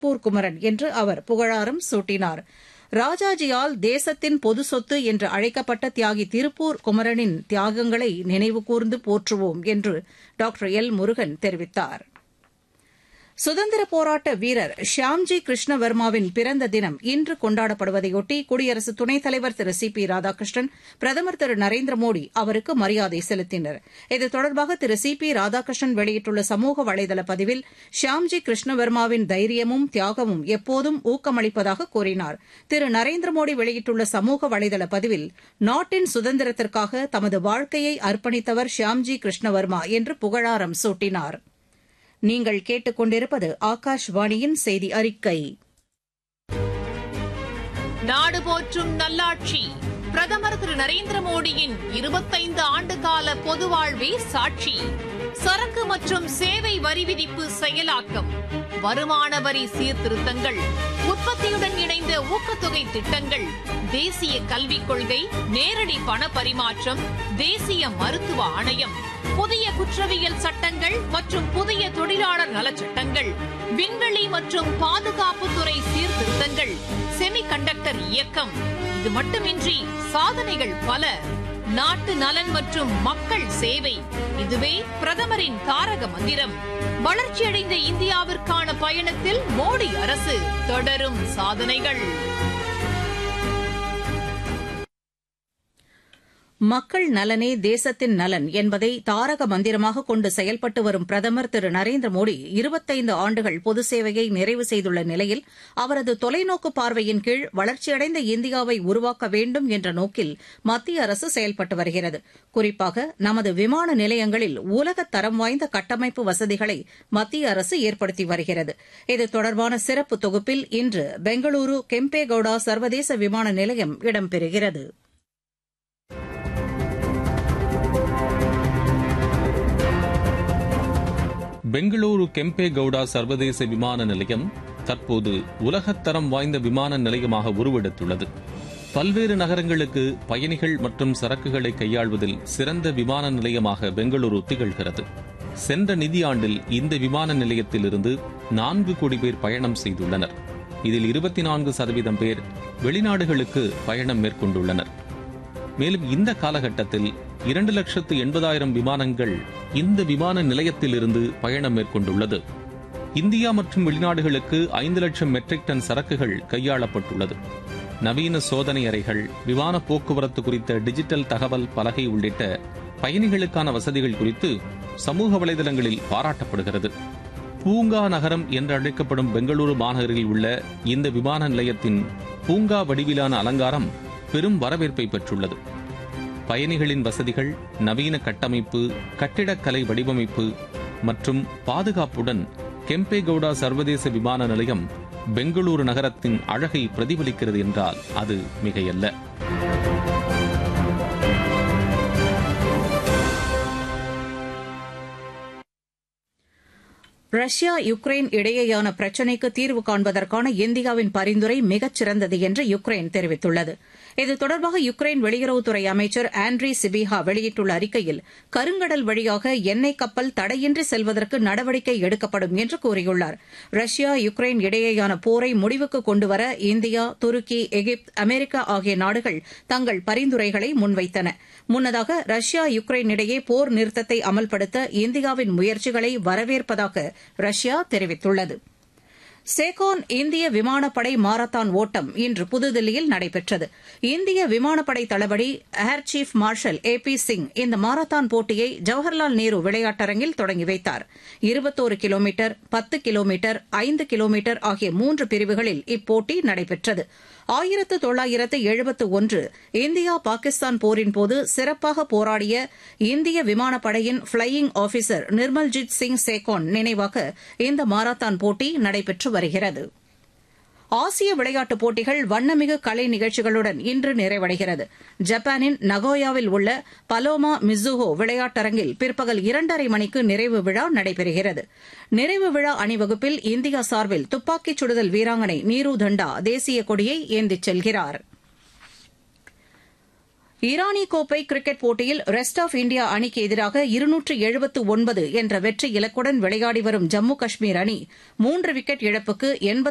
திருப்பூர் குமரன் என்று அவர் புகழாரம் சூட்டினார் ராஜாஜியால் தேசத்தின் பொது சொத்து என்று அழைக்கப்பட்ட தியாகி திருப்பூர் குமரனின் தியாகங்களை நினைவுகூர்ந்து போற்றுவோம் என்று டாக்டர் எல் முருகன் தெரிவித்தார் சுதந்திர போராட்ட வீரர் ஷியாம்ஜி கிருஷ்ணவர்மாவின் பிறந்த தினம் இன்று கொண்டாடப்படுவதையொட்டி குடியரசு துணைத் தலைவர் திரு சி பி ராதாகிருஷ்ணன் பிரதமர் திரு நரேந்திர மோடி அவருக்கு மரியாதை செலுத்தினர் இது தொடர்பாக திரு சி பி ராதாகிருஷ்ணன் வெளியிட்டுள்ள சமூக வலைதள பதிவில் ஷியாம்ஜி கிருஷ்ணவர்மாவின் தைரியமும் தியாகமும் எப்போதும் ஊக்கமளிப்பதாக கூறினார் திரு நரேந்திர மோடி வெளியிட்டுள்ள சமூக வலைதள பதிவில் நாட்டின் சுதந்திரத்திற்காக தமது வாழ்க்கையை அர்ப்பணித்தவர் ஷியாம்ஜி கிருஷ்ணவர்மா என்று புகழாரம் சூட்டினார் நீங்கள் கேட்டுக்கொண்டிருப்பது ஆகாஷ்வாணியின் செய்தி அறிக்கை நாடு போற்றும் நல்லாட்சி பிரதமர் திரு நரேந்திர மோடியின் இருபத்தைந்து ஆண்டுகால பொது வாழ்வே சாட்சி சரக்கு மற்றும் சேவை வரி விதிப்பு செயலாக்கம் வருமான வரி சீர்திருத்தங்கள் உற்பத்தியுடன் இணைந்த ஊக்கத்தொகை திட்டங்கள் தேசிய கல்விக் கொள்கை நேரடி பண பரிமாற்றம் தேசிய மருத்துவ ஆணையம் புதிய குற்றவியல் சட்டங்கள் மற்றும் புதிய தொழிலாளர் நலச்சட்டங்கள் விண்வெளி மற்றும் பாதுகாப்புத்துறை சீர்திருத்தங்கள் செமி கண்டக்டர் இயக்கம் இது மட்டுமின்றி சாதனைகள் பல நாட்டு நலன் மற்றும் மக்கள் சேவை இதுவே பிரதமரின் தாரக மந்திரம் வளர்ச்சியடைந்த இந்தியாவிற்கான பயணத்தில் மோடி அரசு தொடரும் சாதனைகள் மக்கள் நலனே தேசத்தின் நலன் என்பதை தாரக மந்திரமாக கொண்டு செயல்பட்டு வரும் பிரதமர் திரு நரேந்திர மோடி இருபத்தைந்து ஆண்டுகள் பொது சேவையை நிறைவு செய்துள்ள நிலையில் அவரது தொலைநோக்கு பார்வையின் கீழ் வளர்ச்சியடைந்த இந்தியாவை உருவாக்க வேண்டும் என்ற நோக்கில் மத்திய அரசு செயல்பட்டு வருகிறது குறிப்பாக நமது விமான நிலையங்களில் உலக தரம் வாய்ந்த கட்டமைப்பு வசதிகளை மத்திய அரசு ஏற்படுத்தி வருகிறது இது தொடர்பான சிறப்பு தொகுப்பில் இன்று பெங்களூரு கெம்பேகவுடா சர்வதேச விமான நிலையம் இடம்பெறுகிறது பெங்களூரு கெம்பேகவுடா சர்வதேச விமான நிலையம் தற்போது உலகத்தரம் வாய்ந்த விமான நிலையமாக உருவெடுத்துள்ளது பல்வேறு நகரங்களுக்கு பயணிகள் மற்றும் சரக்குகளை கையாள்வதில் சிறந்த விமான நிலையமாக பெங்களூரு திகழ்கிறது சென்ற நிதியாண்டில் இந்த விமான நிலையத்தில் இருந்து நான்கு கோடி பேர் பயணம் செய்துள்ளனர் இதில் இருபத்தி நான்கு சதவீதம் பேர் வெளிநாடுகளுக்கு பயணம் மேற்கொண்டுள்ளனர் மேலும் இந்த காலகட்டத்தில் இரண்டு லட்சத்து எண்பதாயிரம் விமானங்கள் இந்த விமான நிலையத்திலிருந்து பயணம் மேற்கொண்டுள்ளது இந்தியா மற்றும் வெளிநாடுகளுக்கு ஐந்து லட்சம் மெட்ரிக் டன் சரக்குகள் கையாளப்பட்டுள்ளது நவீன சோதனை அறைகள் விமான போக்குவரத்து குறித்த டிஜிட்டல் தகவல் பலகை உள்ளிட்ட பயணிகளுக்கான வசதிகள் குறித்து சமூக வலைதளங்களில் பாராட்டப்படுகிறது பூங்கா நகரம் என்று அழைக்கப்படும் பெங்களூரு மாநகரில் உள்ள இந்த விமான நிலையத்தின் பூங்கா வடிவிலான அலங்காரம் பெரும் வரவேற்பை பெற்றுள்ளது பயணிகளின் வசதிகள் நவீன கட்டமைப்பு கட்டிடக்கலை வடிவமைப்பு மற்றும் பாதுகாப்புடன் கெம்பேகவுடா சர்வதேச விமான நிலையம் பெங்களூரு நகரத்தின் அழகை பிரதிபலிக்கிறது என்றால் அது மிகையல்ல ரஷ்யா யுக்ரைன் இடையேயான பிரச்சினைக்கு தீர்வு காண்பதற்கான இந்தியாவின் பரிந்துரை மிகச் சிறந்தது என்று யுக்ரைன் தெரிவித்துள்ளது இது தொடர்பாக யுக்ரைன் வெளியுறவுத்துறை அமைச்சர் ஆண்ட்ரி சிபிஹா வெளியிட்டுள்ள அறிக்கையில் கருங்கடல் வழியாக எண்ணெய் கப்பல் தடையின்றி செல்வதற்கு நடவடிக்கை எடுக்கப்படும் என்று கூறியுள்ளார் ரஷ்யா யுக்ரைன் இடையேயான போரை முடிவுக்கு கொண்டுவர இந்தியா துருக்கி எகிப்து அமெரிக்கா ஆகிய நாடுகள் தங்கள் பரிந்துரைகளை முன்வைத்தன முன்னதாக ரஷ்யா யுக்ரைன் இடையே போர் நிறுத்தத்தை அமல்படுத்த இந்தியாவின் முயற்சிகளை வரவேற்பதாக ரஷ்யா தெரிவித்துள்ளது சேகோன் இந்திய விமானப்படை மாரத்தான் ஓட்டம் இன்று புதுதில்லியில் நடைபெற்றது இந்திய விமானப்படை தளபதி air chief marshal A P Singh இந்த மாரத்தான் போட்டியை ஜவஹர்லால் நேரு விளையாட்டரங்கில் தொடங்கி வைத்தார் இருபத்தோரு கிலோமீட்டர் பத்து கிலோமீட்டர் ஐந்து கிலோமீட்டர் ஆகிய மூன்று பிரிவுகளில் இப்போட்டி நடைபெற்றது ஆயிரத்து தொள்ளாயிரத்து எழுபத்து ஒன்று இந்தியா பாகிஸ்தான் போரின்போது சிறப்பாக போராடிய இந்திய விமானப்படையின் பிளையிங் ஆபீசர் நிர்மல்ஜித் சிங் சேகோன் நினைவாக இந்த மாரத்தான் போட்டி நடைபெற்று வருகிறது ஆசிய விளையாட்டுப் போட்டிகள் வண்ணமிகு கலை நிகழ்ச்சிகளுடன் இன்று நிறைவடைகிறது ஜப்பானின் நகோயாவில் உள்ள பலோமா மிசுஹோ விளையாட்டரங்கில் பிற்பகல் இரண்டரை மணிக்கு நிறைவு விழா நடைபெறுகிறது நிறைவு விழா அணிவகுப்பில் இந்தியா சார்பில் துப்பாக்கிச் சுடுதல் வீராங்கனை நீரு தண்டா தேசிய கொடியை ஏந்திச் செல்கிறார் ஈரானி கோப்பை கிரிக்கெட் போட்டியில் ரெஸ்ட் ஆஃப் இந்தியா அணிக்கு எதிராக இருநூற்று எழுபத்து ஒன்பது என்ற வெற்றி இலக்குடன் விளையாடி வரும் ஜம்மு காஷ்மீர் அணி மூன்று விக்கெட் இழப்புக்கு